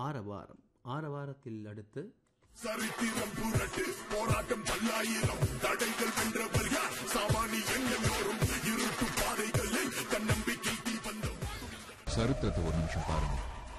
ஆரவாரம் ஆரவாரத்தில் அடுத்து சரித்திரம் புரட்டு போராட்டம் பல்லாயிரம் தடைகள் வென்றவர் யார் சாமானியன் எல்லோரும் இருட்டு பாதைகளில் தன்னம்பிக்கை தீபந்தம் சரித்திரத்தை ஒரு நிமிஷம் பாருங்க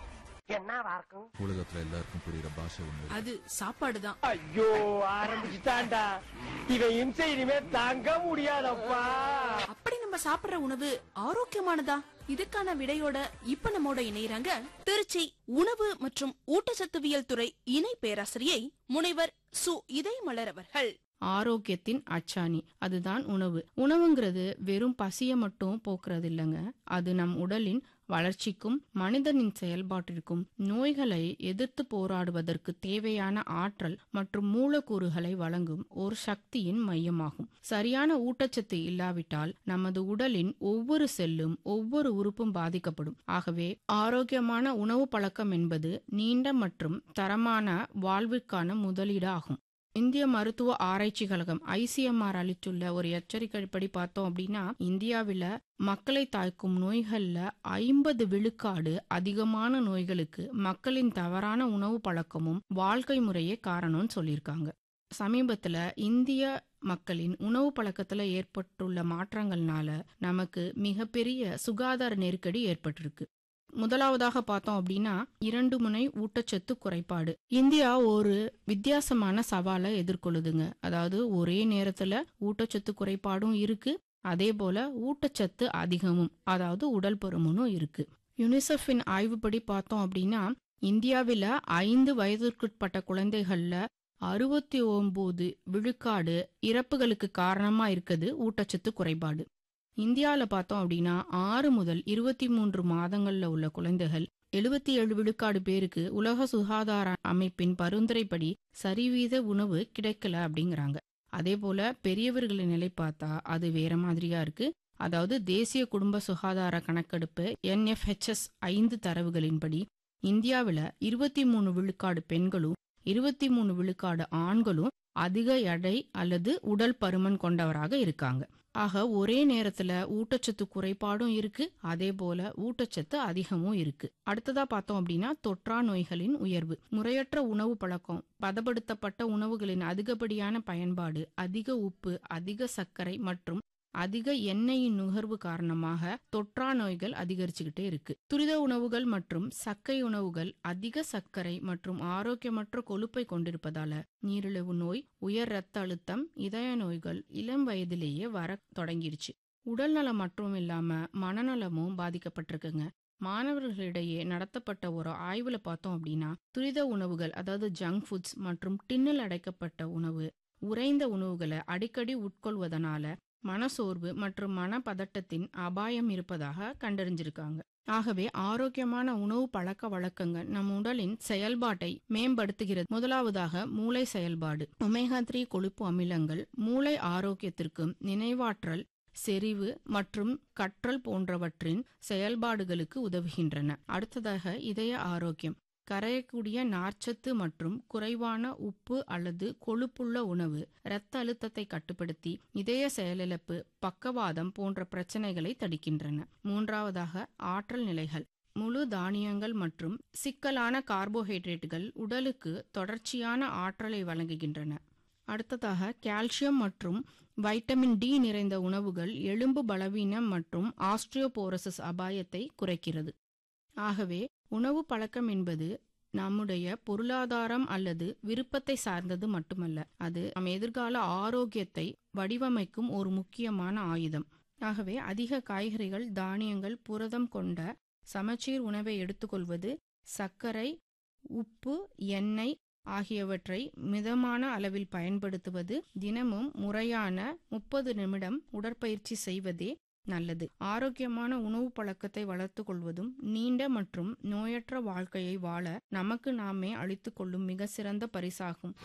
என்னவா இருக்கும் உலகத்துல எல்லாருக்கும் புரியுற பாஷை ஒண்ணு அது சாப்பாடுதான் ஐயோ ஆரம்பிச்சுட்டான்டா இவன் இம்சை இனிமே தாங்க முடியாதப்பா அப்படி நம்ம சாப்பிடுற உணவு ஆரோக்கியமானதா இதுக்கான விடையோட இப்ப நம்மோட இணையறாங்க திருச்சி உணவு மற்றும் ஊட்டச்சத்துவியல் துறை இணை பேராசிரியை முனைவர் சு இதயமலர் அவர்கள் ஆரோக்கியத்தின் அச்சாணி அதுதான் உணவு உணவுங்கிறது வெறும் பசிய மட்டும் போக்குறது இல்லைங்க அது நம் உடலின் வளர்ச்சிக்கும் மனிதனின் செயல்பாட்டிற்கும் நோய்களை எதிர்த்து போராடுவதற்கு தேவையான ஆற்றல் மற்றும் மூலக்கூறுகளை வழங்கும் ஒரு சக்தியின் மையமாகும் சரியான ஊட்டச்சத்து இல்லாவிட்டால் நமது உடலின் ஒவ்வொரு செல்லும் ஒவ்வொரு உறுப்பும் பாதிக்கப்படும் ஆகவே ஆரோக்கியமான உணவு பழக்கம் என்பது நீண்ட மற்றும் தரமான வாழ்விற்கான முதலீடு ஆகும் இந்திய மருத்துவ ஆராய்ச்சி கழகம் ஐசிஎம்ஆர் அளித்துள்ள ஒரு எச்சரிக்கைப்படி பார்த்தோம் அப்படின்னா இந்தியாவில் மக்களை தாக்கும் நோய்கள்ல ஐம்பது விழுக்காடு அதிகமான நோய்களுக்கு மக்களின் தவறான உணவு பழக்கமும் வாழ்க்கை முறையே காரணம்னு சொல்லியிருக்காங்க சமீபத்துல இந்திய மக்களின் உணவு பழக்கத்துல ஏற்பட்டுள்ள மாற்றங்கள்னால நமக்கு மிகப்பெரிய சுகாதார நெருக்கடி ஏற்பட்டிருக்கு முதலாவதாக பார்த்தோம் அப்படின்னா இரண்டு முனை ஊட்டச்சத்து குறைபாடு இந்தியா ஒரு வித்தியாசமான சவாலை எதிர்கொள்ளுதுங்க அதாவது ஒரே நேரத்துல ஊட்டச்சத்து குறைபாடும் இருக்கு அதே போல ஊட்டச்சத்து அதிகமும் அதாவது உடல் பருமனும் இருக்கு யுனிசெஃபின் ஆய்வுப்படி பார்த்தோம் அப்படின்னா இந்தியாவில் ஐந்து வயதிற்குட்பட்ட குழந்தைகள்ல அறுபத்தி ஒன்பது விழுக்காடு இறப்புகளுக்கு காரணமா இருக்குது ஊட்டச்சத்து குறைபாடு இந்தியாவில் பார்த்தோம் அப்படின்னா ஆறு முதல் இருபத்தி மூன்று மாதங்கள்ல உள்ள குழந்தைகள் எழுபத்தி ஏழு விழுக்காடு பேருக்கு உலக சுகாதார அமைப்பின் பரிந்துரைப்படி சரிவீத உணவு கிடைக்கல அப்படிங்கிறாங்க அதே போல பெரியவர்களின் நிலை பார்த்தா அது வேற மாதிரியா இருக்கு அதாவது தேசிய குடும்ப சுகாதார கணக்கெடுப்பு என்எஃப்ஹெச்எஸ் ஐந்து தரவுகளின்படி இந்தியாவில் இருபத்தி மூணு விழுக்காடு பெண்களும் இருபத்தி மூணு விழுக்காடு ஆண்களும் அதிக எடை அல்லது உடல் பருமன் கொண்டவராக இருக்காங்க ஆக ஒரே நேரத்துல ஊட்டச்சத்து குறைபாடும் இருக்கு அதே போல ஊட்டச்சத்து அதிகமும் இருக்கு அடுத்ததா பார்த்தோம் அப்படின்னா தொற்றா நோய்களின் உயர்வு முறையற்ற உணவு பழக்கம் பதப்படுத்தப்பட்ட உணவுகளின் அதிகப்படியான பயன்பாடு அதிக உப்பு அதிக சர்க்கரை மற்றும் அதிக எண்ணெயின் நுகர்வு காரணமாக தொற்றா நோய்கள் அதிகரிச்சுக்கிட்டே இருக்கு துரித உணவுகள் மற்றும் சக்கை உணவுகள் அதிக சர்க்கரை மற்றும் ஆரோக்கியமற்ற கொழுப்பை கொண்டிருப்பதால நீரிழிவு நோய் உயர் இரத்த அழுத்தம் இதய நோய்கள் இளம் வயதிலேயே வர தொடங்கிருச்சு உடல் நலம் மட்டும் இல்லாம மனநலமும் பாதிக்கப்பட்டிருக்குங்க மாணவர்களிடையே நடத்தப்பட்ட ஒரு ஆய்வுல பார்த்தோம் அப்படின்னா துரித உணவுகள் அதாவது ஜங்க் ஃபுட்ஸ் மற்றும் டின்னில் அடைக்கப்பட்ட உணவு உறைந்த உணவுகளை அடிக்கடி உட்கொள்வதனால மனசோர்வு மற்றும் மனப்பதட்டத்தின் அபாயம் இருப்பதாக கண்டறிஞ்சிருக்காங்க ஆகவே ஆரோக்கியமான உணவு பழக்க வழக்கங்கள் நம் உடலின் செயல்பாட்டை மேம்படுத்துகிறது முதலாவதாக மூளை செயல்பாடு ஒமேகா த்ரீ கொழுப்பு அமிலங்கள் மூளை ஆரோக்கியத்திற்கும் நினைவாற்றல் செறிவு மற்றும் கற்றல் போன்றவற்றின் செயல்பாடுகளுக்கு உதவுகின்றன அடுத்ததாக இதய ஆரோக்கியம் கரையக்கூடிய நார்ச்சத்து மற்றும் குறைவான உப்பு அல்லது கொழுப்புள்ள உணவு இரத்த அழுத்தத்தை கட்டுப்படுத்தி இதய செயலிழப்பு பக்கவாதம் போன்ற பிரச்சனைகளை தடுக்கின்றன மூன்றாவதாக ஆற்றல் நிலைகள் முழு தானியங்கள் மற்றும் சிக்கலான கார்போஹைட்ரேட்டுகள் உடலுக்கு தொடர்ச்சியான ஆற்றலை வழங்குகின்றன அடுத்ததாக கால்சியம் மற்றும் வைட்டமின் டி நிறைந்த உணவுகள் எலும்பு பலவீனம் மற்றும் ஆஸ்ட்ரியோபோரசிஸ் அபாயத்தை குறைக்கிறது ஆகவே உணவு பழக்கம் என்பது நம்முடைய பொருளாதாரம் அல்லது விருப்பத்தை சார்ந்தது மட்டுமல்ல அது நம் எதிர்கால ஆரோக்கியத்தை வடிவமைக்கும் ஒரு முக்கியமான ஆயுதம் ஆகவே அதிக காய்கறிகள் தானியங்கள் புரதம் கொண்ட சமச்சீர் உணவை எடுத்துக்கொள்வது சர்க்கரை உப்பு எண்ணெய் ஆகியவற்றை மிதமான அளவில் பயன்படுத்துவது தினமும் முறையான முப்பது நிமிடம் உடற்பயிற்சி செய்வதே நல்லது ஆரோக்கியமான உணவு பழக்கத்தை வளர்த்து கொள்வதும் நீண்ட மற்றும் நோயற்ற வாழ்க்கையை வாழ நமக்கு நாமே அளித்துக் கொள்ளும் மிக சிறந்த பரிசாகும்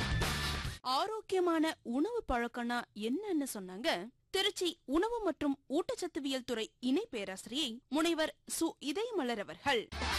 ஆரோக்கியமான உணவு பழக்கம்னா என்னன்னு சொன்னாங்க திருச்சி உணவு மற்றும் ஊட்டச்சத்துவியல் துறை இணை பேராசிரியை முனைவர் சு இதயமலர் அவர்கள்